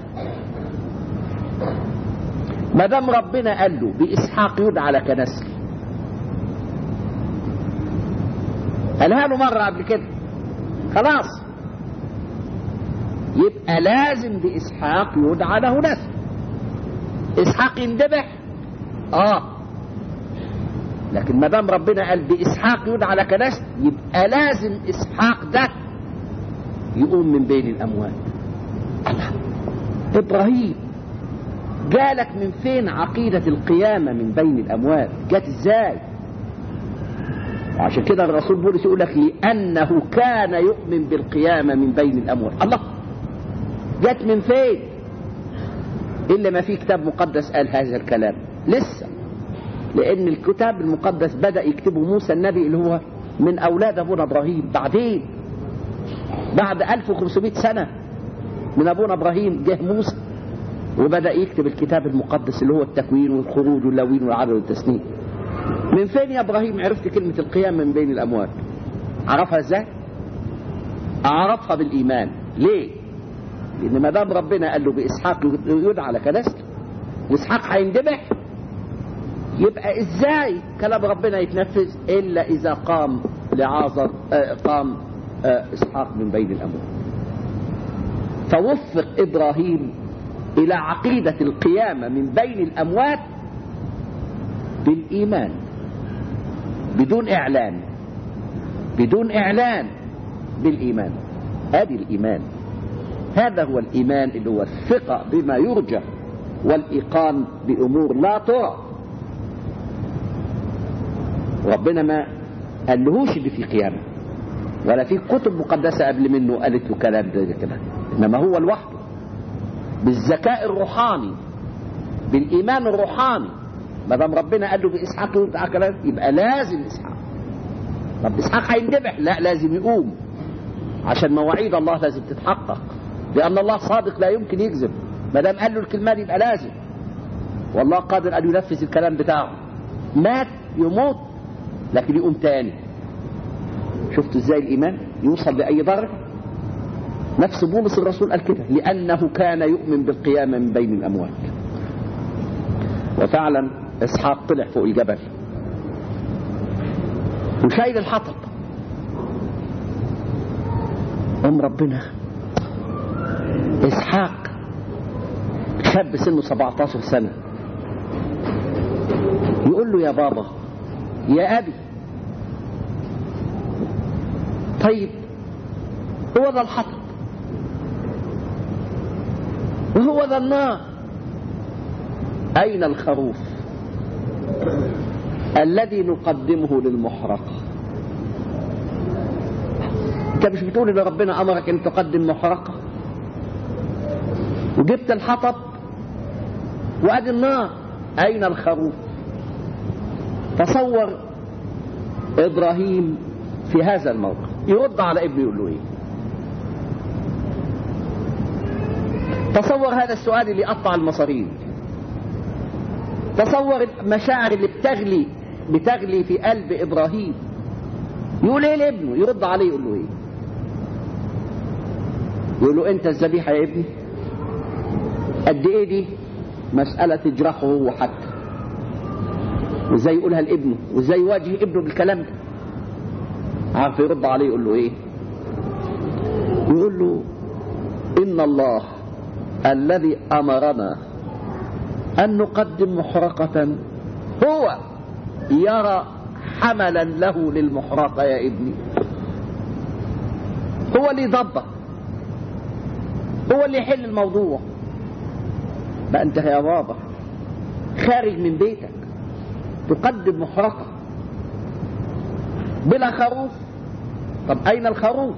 Speaker 1: ما دام ربنا قال له باسحاق يدعى لك نسل قالها له مره قبل كده خلاص يبقى لازم باسحاق يدعى له نسل اسحاق يندبح اه لكن ما دام ربنا قال باسحاق يدعى لك نسل يبقى لازم اسحاق ده يقوم من بين الاموات الله ابراهيم جالك من فين عقيدة القيامة من بين الأموات جت ازاي وعشان كده الرسول بولس يقول لك لأنه كان يؤمن بالقيامة من بين الأموات الله جت من فين إلا ما في كتاب مقدس قال هذا الكلام لسه لأن الكتاب المقدس بدأ يكتبه موسى النبي اللي هو من أولاد أبونا إبراهيم بعدين بعد 1500 سنة من أبونا إبراهيم جه موسى وبدأ يكتب الكتاب المقدس اللي هو التكوين والخروج واللوين والعدل والتسنيم من فين يا إبراهيم عرفت كلمة القيام من بين الأموات عرفها إزاي عرفها بالإيمان ليه لأن ما دام ربنا قال له بإسحاق يدعى لك نسل وإسحاق هيندبح يبقى إزاي كلام ربنا يتنفذ إلا إذا قام لعازر آه قام آه إسحاق من بين الأموات فوفق إبراهيم إلى عقيدة القيامة من بين الأموات بالإيمان بدون إعلان بدون إعلان بالإيمان هذه الإيمان هذا هو الإيمان اللي هو الثقة بما يرجى والإيقان بأمور لا ترى ربنا ما قالهوش اللي في قيامه ولا في كتب مقدسة قبل منه قالت له كلام زي كده إنما هو لوحده بالذكاء الروحاني بالإيمان الروحاني ما دام ربنا قال له بإسحاق يرجع كلام يبقى لازم إسحاق طب إسحاق هيندبح لا لازم يقوم عشان مواعيد الله لازم تتحقق لأن الله صادق لا يمكن يكذب ما دام قال له الكلمة دي يبقى لازم والله قادر أن ينفذ الكلام بتاعه مات يموت لكن يقوم تاني شفتوا ازاي الإيمان يوصل لأي درجة نفس بولس الرسول قال كده لأنه كان يؤمن بالقيامة من بين الأموات وفعلا إسحاق طلع فوق الجبل وشايل الحطب أم ربنا إسحاق شاب سنه 17 سنة يقول له يا بابا يا أبي طيب هو ذا الحطب وهو ذا النار أين الخروف الذي نقدمه للمحرقة انت مش بتقول ان ربنا امرك ان تقدم محرقة وجبت الحطب وادي النار اين الخروف تصور ابراهيم في هذا الموقف يرد على ابنه يقول له ايه تصور هذا السؤال اللي قطع المصارين تصور المشاعر اللي بتغلي بتغلي في قلب ابراهيم يقول ايه لابنه يرد عليه يقول له ايه يقول له انت الذبيحه يا ابني قد ايه دي مساله تجرحه هو حتى وازاي يقولها لابنه وازاي يواجه ابنه بالكلام ده عارف يرد عليه يقول له ايه يقول له ان الله الذي امرنا ان نقدم محرقه هو يرى حملا له للمحرقه يا ابني هو اللي يضبط هو اللي يحل الموضوع بقى انت يا بابا خارج من بيتك تقدم محرقه بلا خروف طب اين الخروف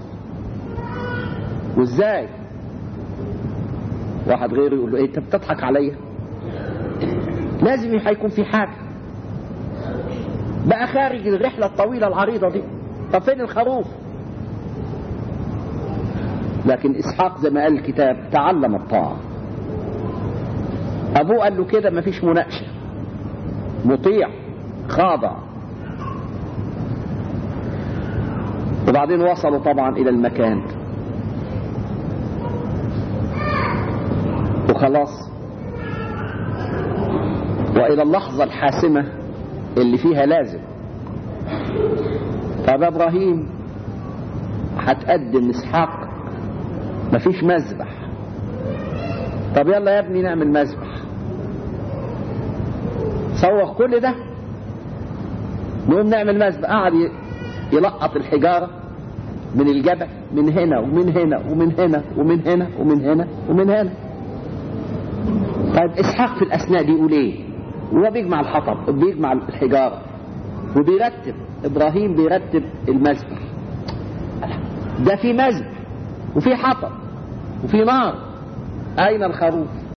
Speaker 1: وازاي واحد غيره يقول له ايه انت بتضحك عليا لازم هيكون في حاجه بقى خارج الرحله الطويله العريضه دي طب فين الخروف لكن اسحاق زي ما قال الكتاب تعلم الطاعه ابوه قال له كده مفيش مناقشه مطيع خاضع وبعدين وصلوا طبعا الى المكان وخلاص والى اللحظه الحاسمه اللي فيها لازم طب ابراهيم هتقدم اسحاق مفيش مذبح طب يلا يا ابني نعمل مذبح صوغ كل ده نقوم نعمل مذبح قعد يلقط الحجارة من الجبل من هنا ومن هنا ومن هنا ومن هنا ومن هنا ومن هنا طيب اسحاق في الاثناء دي يقول ايه وهو بيجمع الحطب بيجمع الحجارة وبيرتب ابراهيم بيرتب المذبح ده في مذبح وفي حطب وفي نار اين الخروف